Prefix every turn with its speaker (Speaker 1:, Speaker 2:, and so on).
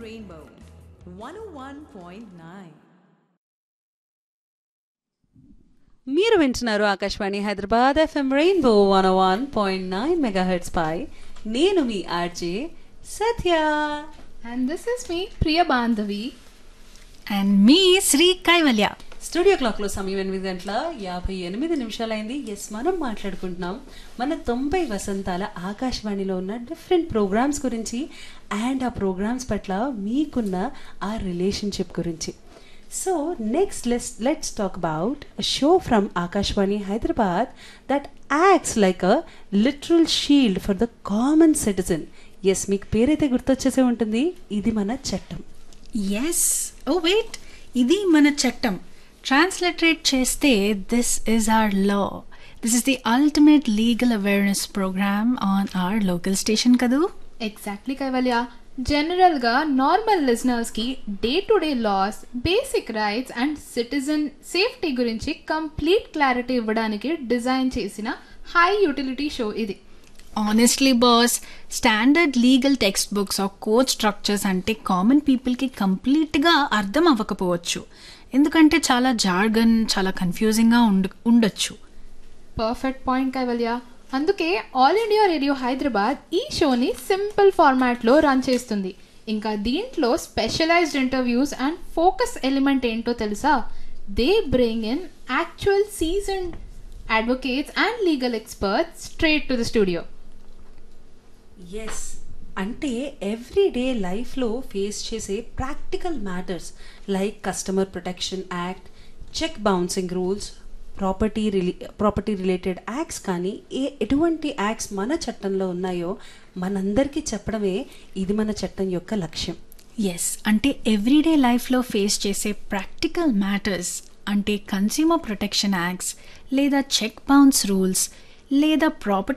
Speaker 1: Rainbow 101.9. మీరు వింటున్నారు Akashvani Hyderabad FM rainbow one one point nine megahertz పై నేను మీ RJ Satya
Speaker 2: And this is me, Priya Bandhavi.
Speaker 3: And మీ శ్రీ కైవల్య
Speaker 1: స్టూడియో క్లాక్లో సమయం ఎనిమిది గంటల యాభై ఎనిమిది నిమిషాలైంది ఎస్ మనం మాట్లాడుకుంటున్నాం మన తొంభై వసంతాల ఆకాశవాణిలో ఉన్న డిఫరెంట్ ప్రోగ్రామ్స్ గురించి అండ్ ఆ ప్రోగ్రామ్స్ పట్ల మీకున్న ఆ రిలేషన్షిప్ గురించి so next let's let's talk about show from Akashvani Hyderabad that acts like a literal shield for the common citizen yes మీకు పేరైతే గుర్తొచ్చేసే ఉంటుంది ఇది మన చట్టం
Speaker 3: ఎస్ ఓ వెయిట్ ఇది మన చట్టం ట్రాన్స్లిటరేట్ చేస్తే this is our law this is the ultimate legal awareness programme on our local station కదూ
Speaker 2: ఎగ్జాక్ట్లీ కైవల్య జనరల్గా నార్మల్ లిజనర్స్కి day to day laws basic rights and citizen safety గురించి కంప్లీట్ క్లారిటీ ఇవ్వడానికి design చేసిన హై యూటిలిటీ షో ఇది
Speaker 3: honestly boss standard legal text books or code structures అంటే common పీపుల్కి కంప్లీట్గా అర్థం అవ్వకపోవచ్చు ఎందుకంటే చాలా జార్గన్ చాలా కన్ఫ్యూజింగ్గా ఉండ ఉండొచ్చు
Speaker 2: పర్ఫెక్ట్ పాయింట్ కైవల్య అందుకే ఆల్ ఇండియా రేడియో హైదరాబాద్ ఈ షోని సింపుల్ ఫార్మాట్లో రన్ చేస్తుంది ఇంకా దీంట్లో specialised interviews and focus element ఏంటో తెలుసా they bring in actual seasoned advocates and legal experts straight to the studio
Speaker 1: yes అంటే ఎవ్రీడే లైఫ్లో ఫేస్ చేసే practical matters like customer protection act cheque bouncing rules property rela property related acts కానీ ఏ ఎటువంటి acts మన చట్టంలో ఉన్నాయో మనందరికీ చెప్పడమే ఇది మన చట్టం యొక్క లక్ష్యం
Speaker 3: ఎస్ అంటే ఎవ్రీడే లైఫ్లో ఫేస్ చేసే ప్రాక్టికల్ మ్యాటర్స్ అంటే కన్స్యూమర్ ప్రొటెక్షన్ యాక్ట్స్ లేదా చెక్ బౌన్స్ రూల్స్ లేదా ప్రాపర్టీ